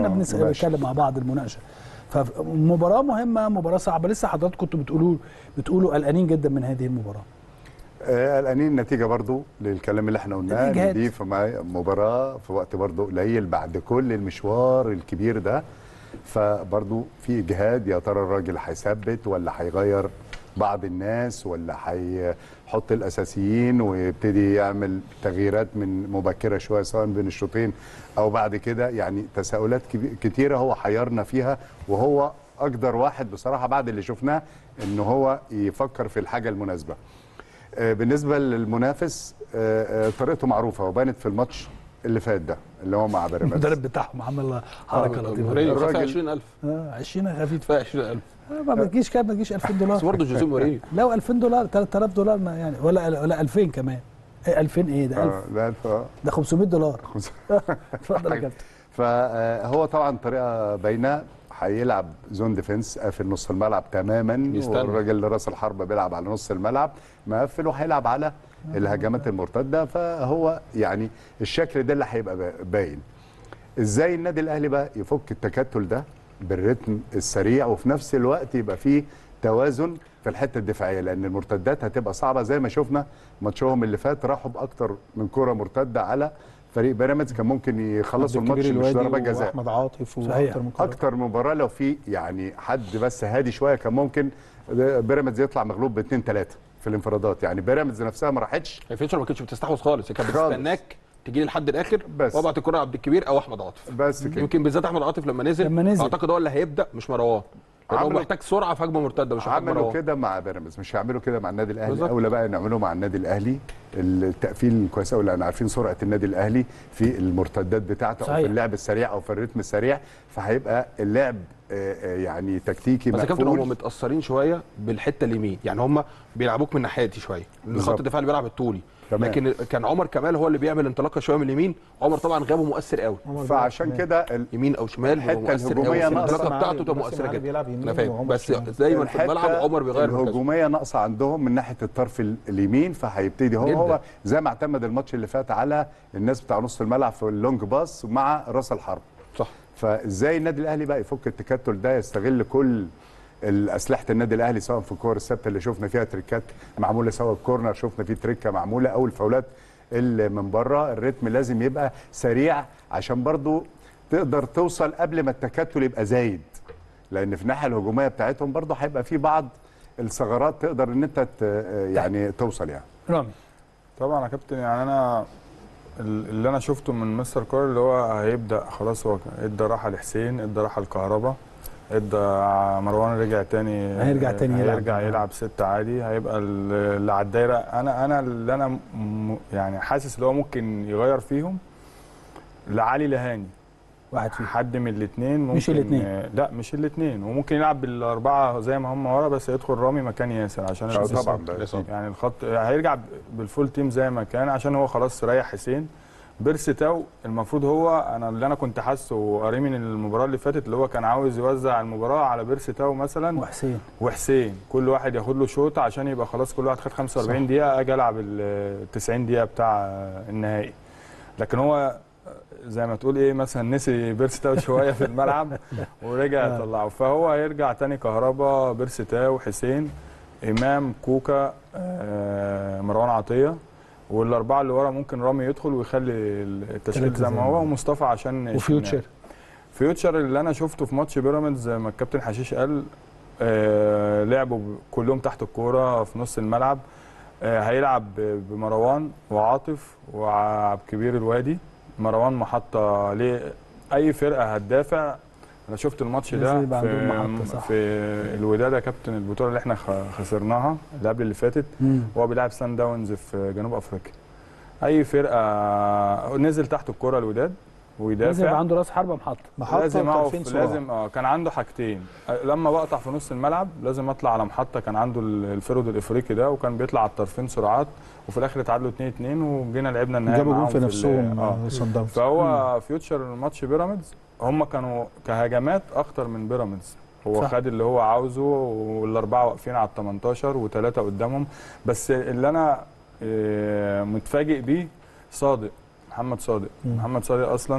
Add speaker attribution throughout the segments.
Speaker 1: احنا
Speaker 2: آه،
Speaker 1: بنس-
Speaker 2: ماشي.
Speaker 1: بنتكلم مع بعض المناقشه فمباراه مهمه مباراه صعبه لسه حضراتكم كنتوا بتقولوا بتقولوا قلقانين جدا من هذه المباراه
Speaker 2: آه، قلقانين النتيجه برضو للكلام اللي احنا قلناه
Speaker 1: الإجهاد.
Speaker 2: إن دي في مع- مباراه في وقت برضو قليل بعد كل المشوار الكبير ده فبرضو في اجهاد يا ترى الراجل هيثبت ولا هيغير بعض الناس ولا هيحط الاساسيين ويبتدي يعمل تغييرات من مبكره شويه سواء بين الشوطين او بعد كده يعني تساؤلات كبي- كتيره هو حيرنا فيها وهو اقدر واحد بصراحه بعد اللي شفناه ان هو يفكر في الحاجه المناسبه آه، بالنسبه للمنافس آه، آه، طريقته معروفه وبانت في الماتش اللي فات ده اللي هو مع بيراميدز
Speaker 1: المدرب بتاعهم عمل حركه لطيفه
Speaker 3: مورينيو خد
Speaker 2: الراجل-
Speaker 3: 20000
Speaker 1: آه، 20 خفيف
Speaker 3: فيها 20000
Speaker 1: آه، ما بتجيش كام ما بتجيش 2000
Speaker 3: بس
Speaker 1: دولار
Speaker 3: برضه جوزيه مورينيو
Speaker 1: لو 2000 دولار 3000 دولار ما يعني ولا ولا 2000 كمان إيه 2000 ايه ده 1000
Speaker 2: آه، ده الف- آه.
Speaker 1: ده 500 دولار اتفضل يا كابتن
Speaker 2: فهو طبعا طريقه باينه هيلعب زون ديفنس قافل نص الملعب تماما
Speaker 3: يستنى.
Speaker 2: والراجل اللي راس الحربه بيلعب على نص الملعب مقفل وهيلعب على الهجمات المرتده فهو يعني الشكل ده اللي هيبقى با- باين ازاي النادي الاهلي بقى يفك التكتل ده بالريتم السريع وفي نفس الوقت يبقى فيه توازن في الحته الدفاعيه لان المرتدات هتبقى صعبه زي ما شفنا ماتشهم اللي فات راحوا باكتر من كره مرتده على فريق بيراميدز كان ممكن يخلصوا
Speaker 4: عبد
Speaker 2: الماتش
Speaker 4: الكبير
Speaker 2: مش
Speaker 4: الوادي
Speaker 2: ضربات جزاء
Speaker 4: واحمد عاطف
Speaker 1: صحيح.
Speaker 4: واكتر من كده.
Speaker 2: اكتر مباراه لو في يعني حد بس هادي شويه كان ممكن بيراميدز يطلع مغلوب ب 2 3 في الانفرادات يعني بيراميدز نفسها ما راحتش
Speaker 3: هي فيتشر ما كانتش بتستحوذ خالص هي كانت
Speaker 2: خالص.
Speaker 3: بتستناك تجي لي لحد الاخر
Speaker 2: بس.
Speaker 3: وابعت الكره عبد الكبير او احمد عاطف
Speaker 2: بس كده
Speaker 3: يمكن بالذات احمد عاطف لما نزل
Speaker 1: لما نزل.
Speaker 3: اعتقد هو اللي هيبدا مش مروان لان هو
Speaker 2: عملوا-
Speaker 3: محتاج سرعه في هجمه مرتده مش محتاج
Speaker 2: عملوا
Speaker 3: مروان
Speaker 2: كده مع بيراميدز مش هيعملوا كده مع النادي الاهلي
Speaker 3: بالظبط.
Speaker 2: اولى بقى نعمله مع النادي الاهلي التقفيل كويس قوي لان عارفين سرعه النادي الاهلي في المرتدات بتاعته او
Speaker 1: صحيح.
Speaker 2: في اللعب السريع او في الريتم السريع فهيبقى اللعب آه، آه، يعني تكتيكي
Speaker 3: بس يا كابتن هم
Speaker 2: مقفول
Speaker 3: متاثرين شويه بالحته اليمين يعني هم بيلعبوك من ناحيتي شويه لان
Speaker 2: بالظبط.
Speaker 3: خط الدفاع اللي بيلعب الطولي
Speaker 2: تمام.
Speaker 3: لكن كان عمر كمال هو اللي بيعمل انطلاقه شويه من اليمين عمر طبعا غابه مؤثر قوي
Speaker 2: فعشان كده ال-
Speaker 3: يمين او شمال
Speaker 2: الحتة
Speaker 3: بيبقى مؤثر قوي
Speaker 2: الهجومية ناقصة.
Speaker 3: الانطلاقه بتاعته تبقى
Speaker 4: باسم
Speaker 3: مؤثره
Speaker 4: علي
Speaker 3: جدا
Speaker 4: بيلعب يمين
Speaker 3: انا فاهم
Speaker 4: وعمر
Speaker 3: بس
Speaker 4: شمال.
Speaker 3: دايما في
Speaker 2: الحتة
Speaker 3: الملعب عمر بيغير مركزه.
Speaker 2: الهجوميه ناقصه عندهم من ناحيه الطرف ال- اليمين فهيبتدي هو
Speaker 3: جداً.
Speaker 2: هو زي ما اعتمد الماتش اللي فات على الناس بتاع نص الملعب في اللونج باس مع راس الحرب
Speaker 3: صح
Speaker 2: فازاي النادي الاهلي بقى يفك التكتل ده يستغل كل اسلحه النادي الاهلي سواء في الكور الثابته اللي شفنا فيها تريكات معموله سواء الكورنر شفنا فيه تريكه معموله او الفاولات اللي من بره الريتم لازم يبقى سريع عشان برضو تقدر توصل قبل ما التكتل يبقى زايد لان في الناحيه الهجوميه بتاعتهم برضو هيبقى في بعض الثغرات تقدر ان انت ت- يعني توصل يعني
Speaker 1: رامي
Speaker 4: طبعا يا كابتن يعني انا ال- اللي انا شفته من مستر كار اللي هو هيبدا خلاص هو ادى راحه لحسين ادى راحه لكهربا ادى مروان رجع تاني
Speaker 1: هيرجع تاني يلعب.
Speaker 4: هيرجع يلعب ست عادي هيبقى ال- اللي على الدايره انا انا اللي انا م- يعني حاسس اللي هو ممكن يغير فيهم لعلي لهاني
Speaker 1: واحد فيهم
Speaker 4: حد من الاثنين ممكن
Speaker 1: مش الاتنين.
Speaker 4: آه، لا مش الاثنين وممكن يلعب بالاربعه زي ما هم ورا بس يدخل رامي مكان ياسر عشان
Speaker 2: آه،
Speaker 4: الأساس-
Speaker 2: طبعا ده
Speaker 4: يعني الخط هيرجع بالفول تيم زي ما كان عشان هو خلاص ريح حسين بيرسي تاو المفروض هو انا اللي انا كنت حاسه وقاريه من المباراه اللي فاتت اللي هو كان عاوز يوزع المباراه على بيرسي تاو مثلا
Speaker 1: وحسين
Speaker 4: وحسين كل واحد ياخد له شوط عشان يبقى خلاص كل واحد خد 45
Speaker 1: صح.
Speaker 4: دقيقه اجي العب ال 90 دقيقه بتاع النهائي لكن هو زي ما تقول ايه مثلا نسي بيرسي تاو شويه في الملعب ورجع يطلعه فهو هيرجع تاني كهربا بيرسي تاو حسين امام كوكا آه، مروان عطيه والاربعه اللي ورا ممكن رامي يدخل ويخلي التشكيل
Speaker 1: تلاتة
Speaker 4: زي
Speaker 1: زي
Speaker 4: ما
Speaker 1: ما
Speaker 4: هو
Speaker 1: هو.
Speaker 4: ومصطفى عشان
Speaker 1: وفيوتشر
Speaker 4: فيوتشر اللي انا شفته في ماتش بيراميدز زي ما الكابتن حشيش قال آه لعبوا ب- كلهم تحت الكوره في نص الملعب آه هيلعب ب- بمروان وعاطف وعبد كبير الوادي مروان محطه ليه اي فرقه هتدافع انا شفت الماتش
Speaker 1: لازم
Speaker 4: ده
Speaker 1: يبقى عندهم محطة،
Speaker 4: في,
Speaker 1: صح.
Speaker 4: في الوداد يا كابتن البطوله اللي احنا خ- خسرناها اللي قبل اللي فاتت
Speaker 1: مم.
Speaker 4: هو بيلعب سان داونز في جنوب افريقيا اي فرقه نزل تحت الكوره الوداد ويدافع
Speaker 1: لازم يبقى عنده راس حربه محطه
Speaker 4: محطة لازم
Speaker 5: وطرفين
Speaker 4: اقف
Speaker 5: صراع.
Speaker 4: لازم اه كان عنده حاجتين أه، لما بقطع في نص الملعب لازم اطلع على محطه كان عنده ال- الفرود الافريقي ده وكان بيطلع على الطرفين سرعات وفي الاخر اتعادلوا 2 2 وجينا لعبنا النهائي
Speaker 5: جابوا جون
Speaker 4: معاهم
Speaker 5: في
Speaker 4: ال-
Speaker 5: نفسهم
Speaker 4: اه
Speaker 5: آه، صن داونز
Speaker 4: فهو فيوتشر ماتش بيراميدز هم كانوا كهجمات اخطر من بيراميدز هو
Speaker 1: صح.
Speaker 4: خد اللي هو عاوزه والاربعه واقفين على ال 18 وثلاثه قدامهم بس اللي انا آه، متفاجئ بيه صادق محمد صادق
Speaker 5: مم.
Speaker 4: محمد صادق اصلا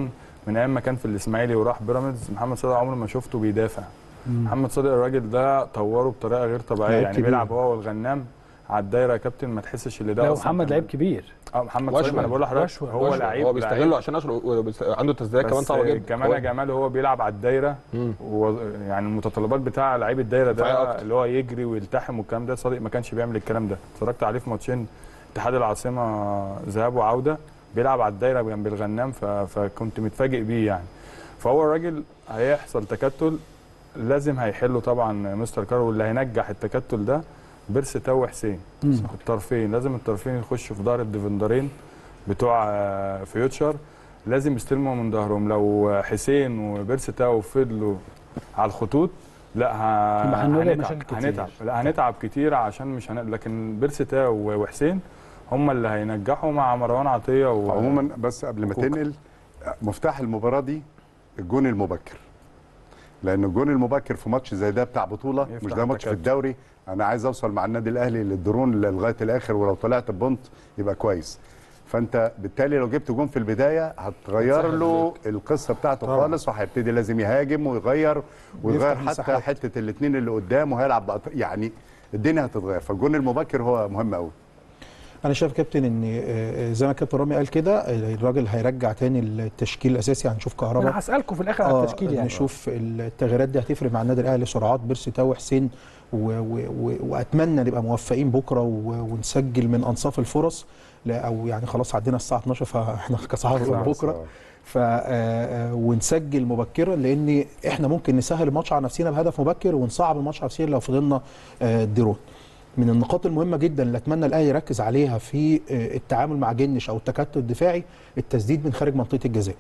Speaker 4: من ايام ما كان في الاسماعيلي وراح بيراميدز محمد صادق عمري ما شفته بيدافع محمد صادق الراجل ده طوره بطريقه غير طبيعيه
Speaker 1: لعيب
Speaker 4: يعني
Speaker 1: كبير.
Speaker 4: بيلعب هو والغنام على الدايره يا كابتن ما تحسش اللي ده
Speaker 1: لا
Speaker 4: أصلاً
Speaker 1: محمد
Speaker 4: كان-
Speaker 1: لعيب كبير
Speaker 4: اه محمد صادق ما انا بقول لحضرتك
Speaker 1: وشوة.
Speaker 4: هو
Speaker 3: وشوة.
Speaker 4: لعيب
Speaker 3: هو
Speaker 4: لعيب.
Speaker 3: بيستغله عشان اشهر وبيست- عنده تسديدات كمان
Speaker 4: بس
Speaker 3: صعبه جدا
Speaker 4: كمان يا جمال هو بيلعب على الدايره
Speaker 3: مم.
Speaker 4: و... يعني المتطلبات بتاع لعيب الدايره
Speaker 3: دفاعي
Speaker 4: ده
Speaker 3: أكتر.
Speaker 4: اللي هو يجري ويلتحم والكلام ده صادق ما كانش بيعمل الكلام ده اتفرجت عليه في ماتشين اتحاد العاصمه ذهاب وعوده بيلعب على الدايره جنب الغنام ف... فكنت متفاجئ بيه يعني فهو الراجل هيحصل تكتل لازم هيحله طبعا مستر كارو واللي هينجح التكتل ده بيرسي تاو وحسين
Speaker 1: مم.
Speaker 4: الطرفين لازم الطرفين يخشوا في ظهر الديفندرين بتوع آه، فيوتشر لازم يستلموا من ظهرهم لو حسين وبيرسي تاو فضلوا على الخطوط لا ه...
Speaker 1: يبقى هنواجه
Speaker 4: هنتعب
Speaker 1: مشاكل كتير.
Speaker 4: هنتعب لا هنتعب كتير عشان مش هن... لكن بيرسي تاو وحسين هم اللي هينجحوا مع مروان عطيه و...
Speaker 2: عموما بس قبل ما
Speaker 4: كوكا.
Speaker 2: تنقل مفتاح المباراه دي الجون المبكر لان الجون المبكر في ماتش زي ده بتاع بطوله
Speaker 4: يفتح
Speaker 2: مش ده ماتش في
Speaker 4: التكتل.
Speaker 2: الدوري انا عايز اوصل مع النادي الاهلي للدرون لغايه الاخر ولو طلعت بونت يبقى كويس فانت بالتالي لو جبت جون في البدايه هتغير
Speaker 3: هتسهل
Speaker 2: له القصه بتاعته
Speaker 3: طبعا.
Speaker 2: خالص وهيبتدي لازم يهاجم ويغير ويغير
Speaker 5: بيفتح
Speaker 2: حتى
Speaker 5: مساحات.
Speaker 2: حته الاثنين اللي قدام وهيلعب بقى يعني الدنيا هتتغير فالجون المبكر هو مهم قوي
Speaker 5: انا شايف كابتن ان آه، آه، زي ما كابتن رامي قال كده آه، الراجل هيرجع تاني التشكيل الاساسي هنشوف
Speaker 1: انا
Speaker 5: كهرباء
Speaker 1: هسالكم في الاخر على التشكيل يعني
Speaker 5: نشوف التغييرات دي هتفرق مع النادي الاهلي سرعات بيرسي تاو حسين و و و واتمنى نبقى موفقين بكره و ونسجل من انصاف الفرص لا او يعني خلاص عدينا الساعه 12 فاحنا كصحافه
Speaker 2: خلاص،
Speaker 5: بكره
Speaker 2: آه.
Speaker 5: ف آه، آه، ونسجل مبكرا لان احنا ممكن نسهل الماتش على نفسنا بهدف مبكر ونصعب الماتش على نفسنا لو فضلنا آه، درون من النقاط المهمه جدا اللي اتمنى الاهلي يركز عليها في آه، التعامل مع جنش او التكتل الدفاعي التسديد من خارج منطقه الجزاء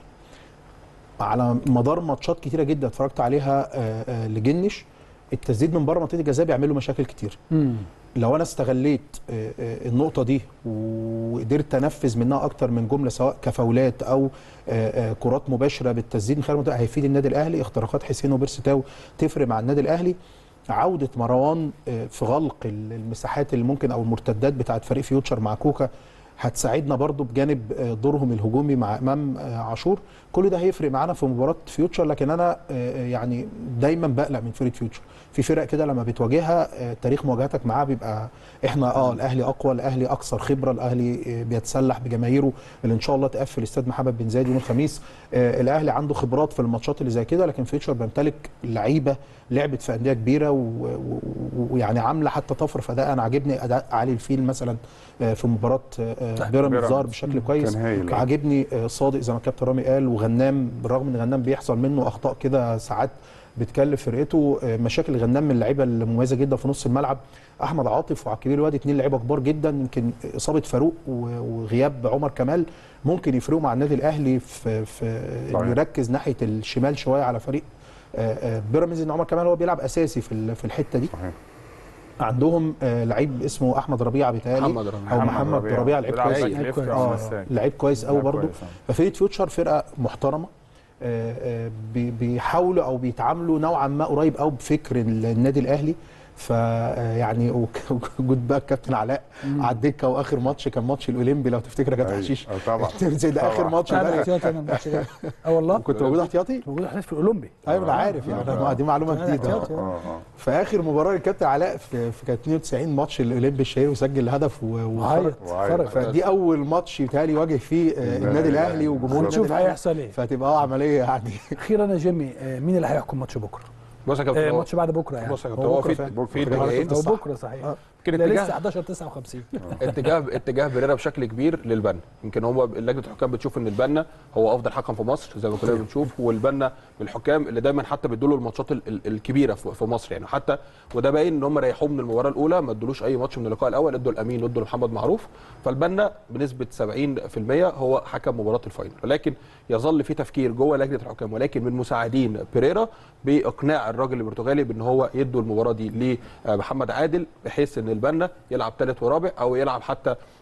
Speaker 5: على مدار ماتشات كتيره جدا اتفرجت عليها آه، آه، لجنش التسديد من بره منطقه الجزاء بيعمل له مشاكل كتير
Speaker 1: مم.
Speaker 5: لو انا استغليت آه، آه، النقطه دي وقدرت انفذ منها اكتر من جمله سواء كفاولات او آه، آه، كرات مباشره بالتسديد من خارج المنطقه هيفيد النادي الاهلي اختراقات حسين وبيرستاو تفرق مع النادي الاهلي عوده مروان آه، في غلق ال- المساحات اللي ممكن او المرتدات بتاعت فريق فيوتشر مع كوكا هتساعدنا برضو بجانب آه، دورهم الهجومي مع امام آه، عاشور كل ده هيفرق معانا في مباراه فيوتشر لكن انا آه، يعني دايما بقلق من فريق فيوتشر في فرق كده لما بتواجهها آه، تاريخ مواجهتك معاه بيبقى احنا اه الاهلي اقوى الاهلي اكثر خبره الاهلي آه، بيتسلح بجماهيره اللي ان شاء الله تقفل استاد محمد بن زايد يوم الخميس آه، الاهلي عنده خبرات في الماتشات اللي زي كده لكن فيوتشر بيمتلك لعيبه لعبت في انديه كبيره و- و- و- ويعني عامله حتى طفره فده انا عاجبني اداء علي الفيل مثلا آه، في مباراه آه، آه، بيراميدز
Speaker 4: بيراميدز.
Speaker 5: ظهر بشكل كويس
Speaker 2: كان هايل.
Speaker 5: عاجبني آه، صادق زي ما كابتن رامي قال وغنام بالرغم ان غنام بيحصل منه اخطاء كده ساعات بتكلف فرقته آه، مشاكل غنام من اللعيبه المميزه جدا في نص الملعب احمد عاطف وعبد الكبير الوادي اتنين لعيبه كبار جدا يمكن اصابه فاروق و- وغياب عمر كمال ممكن يفرقوا مع النادي الاهلي في في انه
Speaker 2: صحيح.
Speaker 5: يركز ناحيه الشمال شويه على فريق آه، آه، بيراميدز ان عمر كمال هو بيلعب اساسي في ال- في الحته دي
Speaker 2: صحيح
Speaker 5: عندهم آه، لعيب اسمه احمد ربيعه بيتهيألي
Speaker 3: محمد ربيعة.
Speaker 5: او محمد ربيعه لعيب
Speaker 4: بيلعب
Speaker 5: كويس
Speaker 4: باك
Speaker 1: لعيب
Speaker 4: ليفت
Speaker 1: كويس.
Speaker 4: أو
Speaker 5: اه
Speaker 4: مساك.
Speaker 5: لعيب كويس قوي
Speaker 4: لعيب
Speaker 5: برضه
Speaker 4: كويس، آه.
Speaker 5: ففرقه فيوتشر فرقه محترمه آه، آه، بي- بيحاولوا او بيتعاملوا نوعا ما قريب قوي بفكر ال- النادي الاهلي ف آه، يعني وك- وجود بقى الكابتن علاء على الدكه واخر ماتش كان ماتش الاولمبي لو تفتكر يا كابتن
Speaker 2: أيوة.
Speaker 5: حشيش
Speaker 2: آه، طبعا
Speaker 5: زي ده اخر
Speaker 2: طبعا.
Speaker 5: ماتش
Speaker 1: انا
Speaker 5: بقى
Speaker 1: احتياطي انا الماتش ده اه والله
Speaker 5: كنت موجود احتياطي
Speaker 1: موجود احتياطي في الاولمبي
Speaker 5: ايوه انا عارف يعني أنا- دي معلومه
Speaker 1: أنا
Speaker 5: جديده
Speaker 1: احتياطي.
Speaker 2: اه اه
Speaker 5: في اخر مباراه الكابتن علاء في في كانت 92 ماتش الاولمبي الشهير وسجل هدف و- وخرج
Speaker 1: وعيط
Speaker 2: وعيط.
Speaker 1: خرج
Speaker 5: فدي اول ماتش يتهيألي يواجه فيه آه، النادي الاهلي وجمهور النادي
Speaker 1: ونشوف
Speaker 5: الاهلي
Speaker 1: هيحصل ايه
Speaker 5: فتبقى عمليه يعني
Speaker 1: اخيرا يا جيمي آه، مين اللي هيحكم ماتش بكره؟
Speaker 3: بص يا
Speaker 1: آه،
Speaker 3: كابتن هو-
Speaker 1: ماتش بعد بكره يعني
Speaker 3: بص يا كابتن
Speaker 5: هو
Speaker 3: هو
Speaker 5: بكرة
Speaker 3: في
Speaker 5: فعلا.
Speaker 3: في
Speaker 5: بكرة.
Speaker 3: اتجاهين
Speaker 1: هو
Speaker 5: صح.
Speaker 1: بكره صحيح
Speaker 5: آه.
Speaker 3: يمكن
Speaker 1: ده لسه
Speaker 3: اتجاه
Speaker 1: 11 59
Speaker 3: اتجاه اتجاه بريرا بشكل كبير للبنا يمكن هو لجنه الحكام بتشوف ان البنا هو افضل حكم في مصر زي ما كلنا بنشوف والبنا من الحكام اللي دايما حتى بيدوا له الماتشات ال- ال- الكبيره في في مصر يعني حتى وده باين ان هم ريحوه من المباراه الاولى ما ادولوش اي ماتش من اللقاء الاول ادوا الامين ادوا لمحمد معروف فالبنا بنسبه 70% هو حكم مباراه الفاينل ولكن يظل في تفكير جوه لجنه الحكام ولكن من مساعدين بيريرا باقناع الراجل البرتغالي بان هو يدوا المباراه دي لمحمد عادل بحيث ان البنا يلعب ثالث ورابع او يلعب حتى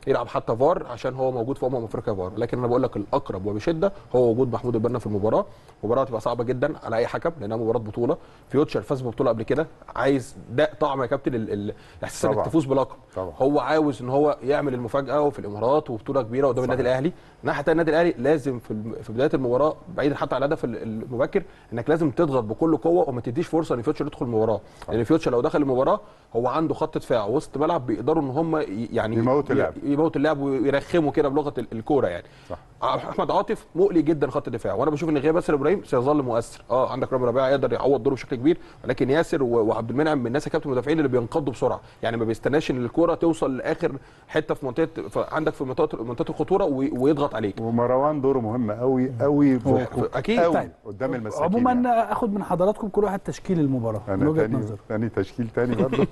Speaker 3: يلعب حتى فار عشان هو موجود في امم افريقيا فار لكن انا بقول لك الاقرب وبشده هو وجود محمود البنا في المباراه مباراه تبقى صعبه جدا على اي حكم لانها مباراه بطوله فيوتشر فاز ببطوله قبل كده عايز ده طعم يا كابتن ال- ال- الاحساس انك
Speaker 2: طبعاً.
Speaker 3: تفوز بلقب
Speaker 2: طبعاً.
Speaker 3: هو عاوز ان هو يعمل المفاجاه وفي الامارات وبطوله كبيره قدام النادي الاهلي ناحيه تانية النادي الاهلي لازم في الم- في بدايه المباراه بعيدا حتى عن الهدف ال- المبكر انك لازم تضغط بكل قوه وما تديش فرصه ان فيوتشر يدخل المباراه لان فيوتشر لو دخل المباراه هو عنده خط دفاع وسط ملعب بيقدروا ان هم ي- يعني
Speaker 2: يموتوا اللعب.
Speaker 3: يموت اللعب ويرخموا كده بلغه ال- الكوره يعني
Speaker 2: صح.
Speaker 3: احمد عاطف مقلق جدا خط الدفاع وانا بشوف ان غياب ياسر ابراهيم سيظل مؤثر اه عندك رامي ربيعه يقدر يعوض دوره بشكل كبير ولكن ياسر و- وعبد المنعم من الناس يا كابتن المدافعين اللي بينقضوا بسرعه يعني ما بيستناش ان الكوره توصل لاخر حته في منطقه ف- عندك في منطقه منطقه الخطوره وي- ويضغط عليك
Speaker 2: ومروان دوره مهم قوي قوي
Speaker 3: أكيد.
Speaker 2: قوي
Speaker 1: طيب.
Speaker 2: قدام المساكين
Speaker 1: عموما
Speaker 2: يعني.
Speaker 1: اخد من حضراتكم كل واحد تشكيل المباراه من
Speaker 2: انا
Speaker 1: وجهه
Speaker 2: تاني
Speaker 1: نظر
Speaker 2: تاني تشكيل تاني برضه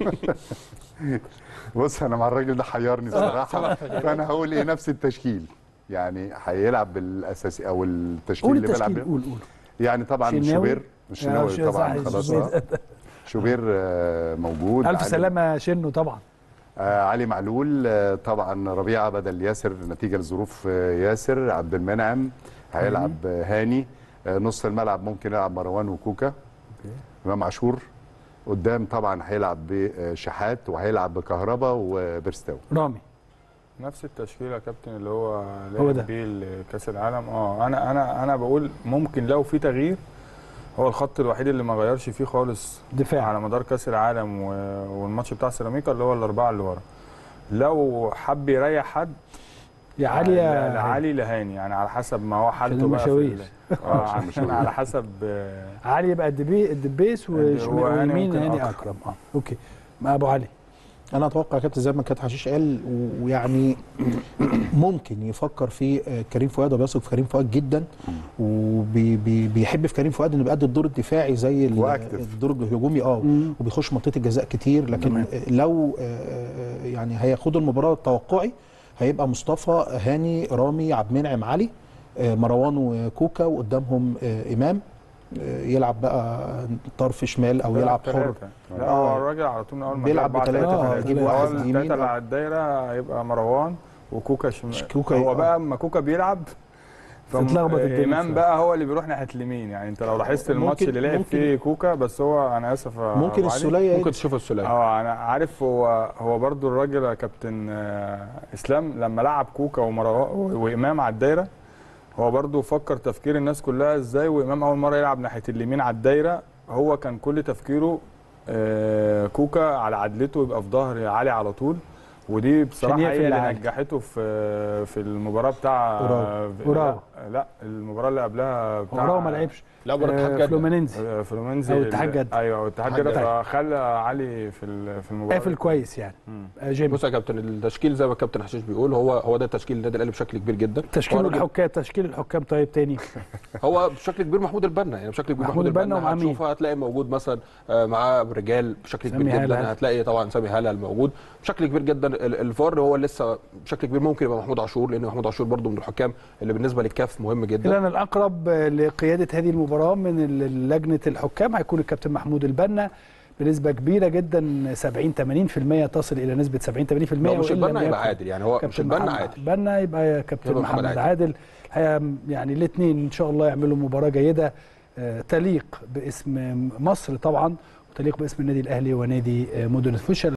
Speaker 2: بص انا مع الراجل ده حيرني صراحه فانا هقول ايه نفس التشكيل يعني هيلعب بالاساسي او التشكيل
Speaker 1: قول
Speaker 2: اللي بيلعب
Speaker 1: التشكيل
Speaker 2: بيه.
Speaker 1: قول قول
Speaker 2: يعني طبعا
Speaker 1: شناوي؟
Speaker 2: شوبير
Speaker 1: آه،
Speaker 2: الشناوي
Speaker 1: شو-
Speaker 2: طبعا
Speaker 1: صح،
Speaker 2: خلاص
Speaker 1: شوبير.
Speaker 2: آه. شوبير آه، موجود
Speaker 1: الف
Speaker 2: علي-
Speaker 1: سلامه شنو طبعا
Speaker 2: آه علي معلول آه طبعا ربيعه بدل ياسر نتيجه لظروف آه ياسر عبد المنعم هيلعب آه هاني آه نص الملعب ممكن يلعب مروان وكوكا امام عاشور قدام طبعا هيلعب بشحات وهيلعب بكهربا وبرستاو
Speaker 1: رامي
Speaker 4: نفس التشكيل يا كابتن اللي هو
Speaker 1: هو
Speaker 4: لعب
Speaker 1: ده.
Speaker 4: بيه كاس العالم اه انا انا انا بقول ممكن لو في تغيير هو الخط الوحيد اللي ما غيرش فيه خالص
Speaker 1: دفاع
Speaker 4: على مدار كاس العالم و- والماتش بتاع سيراميكا اللي هو الاربعه اللي ورا لو حب يريح حد
Speaker 1: يا علي
Speaker 4: لا-
Speaker 1: يا
Speaker 4: لا علي لهاني يعني على حسب ما هو حالته
Speaker 1: عشان
Speaker 4: بقى في
Speaker 1: المشاوير.
Speaker 4: ال- اه
Speaker 2: عشان
Speaker 4: عشان
Speaker 2: المشاوير.
Speaker 4: على حسب آه،
Speaker 1: علي يبقى الدبي الدبيس وشمال
Speaker 4: هو هاني
Speaker 1: ويمين
Speaker 4: ممكن
Speaker 1: هاني
Speaker 4: أكرم.
Speaker 1: اكرم اه اوكي ما ابو علي
Speaker 5: انا اتوقع يا كابتن زي ما كابتن حشيش قال و- ويعني ممكن يفكر في آه، كريم فؤاد وبيثق في كريم فؤاد جدا وبيحب في كريم فؤاد انه بيأدي الدور الدفاعي زي ال-
Speaker 2: وأكتف.
Speaker 5: الدور الهجومي اه
Speaker 1: مم.
Speaker 5: وبيخش منطقه الجزاء كتير لكن
Speaker 1: تمام.
Speaker 5: آه، لو آه، يعني هياخدوا المباراه التوقعي هيبقى مصطفى هاني رامي عبد المنعم علي آه، مروان وكوكا وقدامهم آه، امام آه، يلعب بقى طرف شمال او يلعب حر
Speaker 4: تلاتة. لا
Speaker 5: آه.
Speaker 4: هو الراجل على طول من اول ما
Speaker 5: بيلعب
Speaker 4: جه أربعة
Speaker 5: بتلاتة،
Speaker 4: تلاتة
Speaker 1: آه،
Speaker 4: تلاتة.
Speaker 1: يجيب
Speaker 4: هو
Speaker 5: واحد
Speaker 4: التلاتة
Speaker 5: يمين،
Speaker 4: اللي
Speaker 5: آه.
Speaker 4: على الدايره هيبقى مروان وكوكا شمال
Speaker 5: كوكا
Speaker 4: هو
Speaker 5: آه.
Speaker 4: بقى اما كوكا بيلعب فم-
Speaker 1: تتلخبط الدنيا
Speaker 4: امام
Speaker 1: شوية.
Speaker 4: بقى هو اللي بيروح ناحيه اليمين يعني انت لو لاحظت الماتش
Speaker 5: ممكن-
Speaker 4: اللي لعب
Speaker 5: ممكن-
Speaker 4: فيه كوكا بس هو انا اسف يا
Speaker 5: ممكن
Speaker 4: أبو علي.
Speaker 5: السوليه
Speaker 3: ممكن تشوف السوليه
Speaker 4: اه انا عارف هو هو برضو الراجل يا كابتن آه، اسلام لما لعب كوكا ومروان وامام على الدايره هو برضو فكر تفكير الناس كلها ازاي وامام اول مره يلعب ناحيه اليمين على الدايره هو كان كل تفكيره آه، كوكا على عدلته يبقى في ظهر علي على طول ودي بصراحه
Speaker 1: يقفل
Speaker 4: هي اللي
Speaker 1: لعلي.
Speaker 4: نجحته في في المباراه بتاع
Speaker 5: أوراوا.
Speaker 1: أوراوا.
Speaker 4: لا, لا المباراه اللي قبلها بتاع
Speaker 1: هو ما لعبش
Speaker 3: لا برضه
Speaker 1: آه،
Speaker 3: اتحاد جده
Speaker 1: فلومينينزي
Speaker 4: آه، فلومنزي
Speaker 1: أو اتحاد
Speaker 4: اللي-
Speaker 1: جدة.
Speaker 4: ايوه اتحاد
Speaker 3: اتحاد
Speaker 4: جده
Speaker 1: جدة.
Speaker 4: فخلى علي في ال- في المباراه
Speaker 1: قافل كويس يعني
Speaker 4: مم.
Speaker 1: آه، جيمي
Speaker 3: بص يا كابتن التشكيل زي ما الكابتن حشيش بيقول هو هو ده تشكيل النادي الاهلي بشكل كبير جدا
Speaker 1: تشكيل
Speaker 3: هو راجل-
Speaker 1: الحكام تشكيل الحكام طيب تاني
Speaker 3: هو بشكل كبير محمود البنا يعني بشكل كبير
Speaker 1: محمود
Speaker 3: محمود,
Speaker 1: البنا
Speaker 3: البنا
Speaker 1: ومع مين؟
Speaker 3: هتشوفها هتلاقي موجود مثلا آه، معاه رجال بشكل
Speaker 1: سامي
Speaker 3: كبير
Speaker 1: هلال.
Speaker 3: جدا هتلاقي طبعا سامي هلال موجود بشكل كبير جدا ال- الفار هو لسه بشكل كبير ممكن يبقى محمود عاشور لان محمود عاشور برده من الحكام اللي بالنسبه للكاف مهم جدا
Speaker 1: الان الاقرب آه، لقياده هذه المباراه من ال- لجنه الحكام هيكون الكابتن محمود البنا بنسبه كبيره جدا 70 80% تصل الى نسبه 70 80%
Speaker 3: لو مش
Speaker 1: وإن لم
Speaker 3: البنا يبقى
Speaker 1: يكن
Speaker 3: عادل يعني هو مش
Speaker 1: كابتن
Speaker 3: البنا
Speaker 1: محمد
Speaker 3: عادل
Speaker 1: بنا يبقى كابتن
Speaker 3: يبقى
Speaker 1: محمد,
Speaker 3: محمد
Speaker 1: عادل الحقيقه يعني الاثنين ان شاء الله يعملوا مباراه جيده آه، تليق باسم مصر طبعا وتليق باسم النادي الاهلي ونادي آه، مدن فوشل